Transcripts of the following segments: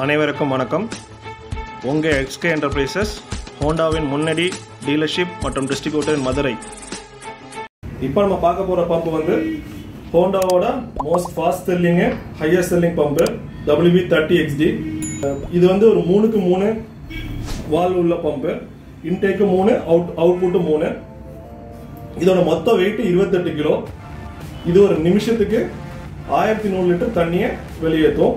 அனைவருக்கும் வணக்கம் உங்கள் எக்ஸ்கே என்டர்பிரைசஸ் ஹோண்டாவின் முன்னணி டீலர்ஷிப் மற்றும் டிஸ்ட்ரிபியூட்டர் மதுரை இப்போ நம்ம பார்க்க போகிற பம்ப் வந்து ஹோண்டாவோட most fast selling highest selling pump WB thirty XT இது வந்து ஒரு மூணுக்கு மூணு வால் உள்ள பம்பு இன்டேக்கு மூணு அவுட் அவுட்புட்டு மூணு இதோட மொத்த வெயிட் இருபத்தெட்டு கிலோ இது ஒரு நிமிஷத்துக்கு ஆயிரத்தி நூறு லிட்டர் தண்ணியை வெளியேற்றும்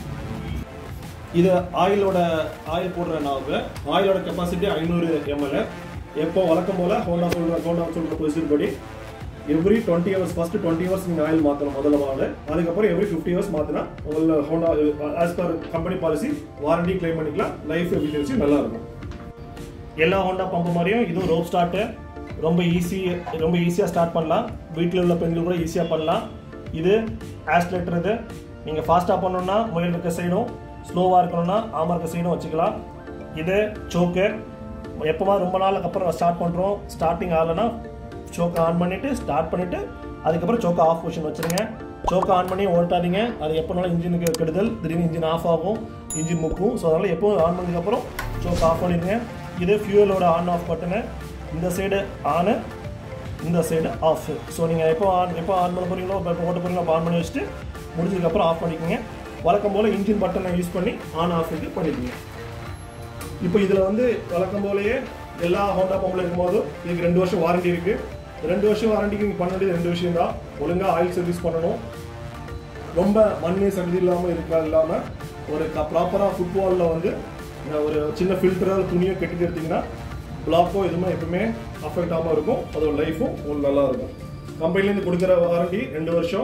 இது ஆயிலோட ஆயில் போடுற நாவு ஆயிலோட கெப்பாசிட்டி ஐநூறு எம்எல் எப்போ வழக்கம் போல ஹோண்டா சொல்ற ஹோண்டா சொல்ற ப்ரொசீஜர் படி every twenty hours first twenty hours நீங்கள் ஆயில் மாற்றணும் முதல்ல வாங்க அதுக்கப்புறம் எவ்ரி ஃபிஃப்டி ஹவர்ஸ் மாற்றினா உங்கள Honda as per company policy warranty claim பண்ணிக்கலாம் லைஃப் எஃபிஷியன்சி நல்லா இருக்கும் எல்லா ஹோண்டா பம்பு மாதிரியும் இதுவும் ரோப் ஸ்டார்ட்டு ரொம்ப ஈஸி ரொம்ப ஈஸியாக ஸ்டார்ட் பண்ணலாம் வீட்டில் உள்ள பெண்கள் கூட ஈஸியாக பண்ணலாம் இது ஆஸ்லேட்டர் இது நீங்கள் ஃபாஸ்ட்டாக பண்ணணும்னா முயல் இருக்க சைடும் ஸ்லோவாக இருக்கணும்னா ஆமாம் இருக்க சைடும் வச்சுக்கலாம் இது சோக்கு எப்போமா ரொம்ப நாளுக்கு அப்புறம் ஸ்டார்ட் பண்ணுறோம் ஸ்டார்டிங் ஆகலைன்னா சோக்கை ஆன் பண்ணிவிட்டு ஸ்டார்ட் பண்ணிவிட்டு அதுக்கப்புறம் சோக்கை ஆஃப் பொசிஷன் வச்சுருங்க சோக்கை ஆன் பண்ணி ஓட்டாதீங்க அது எப்போனாலும் இன்ஜினுக்கு கெடுதல் திடீர்னு இன்ஜின் ஆஃப் ஆகும் இன்ஜின் முக்கும் ஸோ அதனால் எப்போவும் ஆன் பண்ணதுக்கப்புறம் சோக்கை ஆஃப் பண்ணிடுங்க இது ஃபியூவலோட ஆன் ஆஃப் பட்டனு இந்த சைடு ஆனு இந்த சைடு ஆஃப் ஸோ நீங்கள் எப்போ ஆன் எப்போ ஆன் பண்ண போகிறீங்களோ இப்போ ஓட்ட போகிறீங்களோ அப்போ ஆன் பண்ணி வச்சுட்டு முடிஞ்சதுக்கப்புறம் ஆஃப் பண்ணிக்கோங்க வழக்கம் போல் இன்ஜின் பட்டனை யூஸ் பண்ணி ஆன் ஆஃப் இது பண்ணிக்கோங்க இப்போ இதில் வந்து வழக்கம் போலயே எல்லா ஹோண்டா பம்பில் இருக்கும்போது இதுக்கு ரெண்டு வருஷம் வாரண்டி இருக்குது ரெண்டு வருஷம் வாரண்டிக்கு நீங்கள் பண்ண வேண்டியது ரெண்டு விஷயம் தான் ஒழுங்காக ஆயில் சர்வீஸ் பண்ணணும் ரொம்ப மண் சகதி இல்லாமல் இருக்கா இல்லாமல் ஒரு ப்ராப்பராக ஃபுட்பாலில் வந்து அஹ், ஒரு சின்ன ஃபில்டராக துணியை கட்டிட்டு எடுத்தீங்கன்னா பிளாக்கோ எதுவுமே எப்பவுமே அஃபெக்ட் ஆகாமல் இருக்கும் அதோட லைஃபும் உங்களுக்கு நல்லா இருக்கும் கம்பெனிலேருந்து கொடுக்குற வாரண்டி ரெண்டு வருஷம்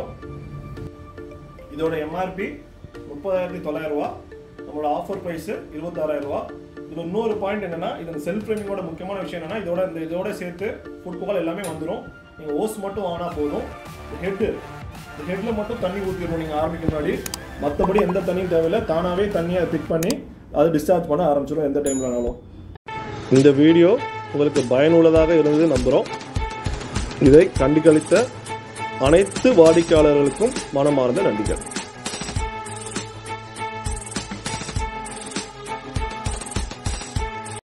இதோட எம்ஆர்பி முப்பதாயிரத்தி தொள்ளாயிரம் ரூபா நம்மளோட ஆஃபர் ப்ரைஸ் இருபத்தாறாயிரம் ரூபா இது இன்னொரு பாயிண்ட் என்னன்னா இது செல்ஃப் ஃப்ரேமிங்கோட முக்கியமான விஷயம் என்னன்னா இதோட இந்த இதோட சேர்த்து ஃபுட்பால் எல்லாமே வந்துடும் நீங்கள் ஓஸ் மட்டும் ஆனா போதும் ஹெட்டு இந்த ஹெட்டில் மட்டும் தண்ணி ஊற்றிடணும் நீங்கள் ஆரம்பிக்க முன்னாடி மற்றபடி எந்த தண்ணியும் தேவையில்லை தானாகவே தண்ணியை திக் பண்ணி அது டிஸ்சார்ஜ் பண்ண ஆரம்பிச்சிடும் எந்த டைம்லனாலும் இந்த வீடியோ உங்களுக்கு பயனுள்ளதாக இருந்தது நம்புகிறோம் இதை கண்டுகளித்த அனைத்து வாடிக்கையாளர்களுக்கும் மனமார்ந்த நன்றிகள்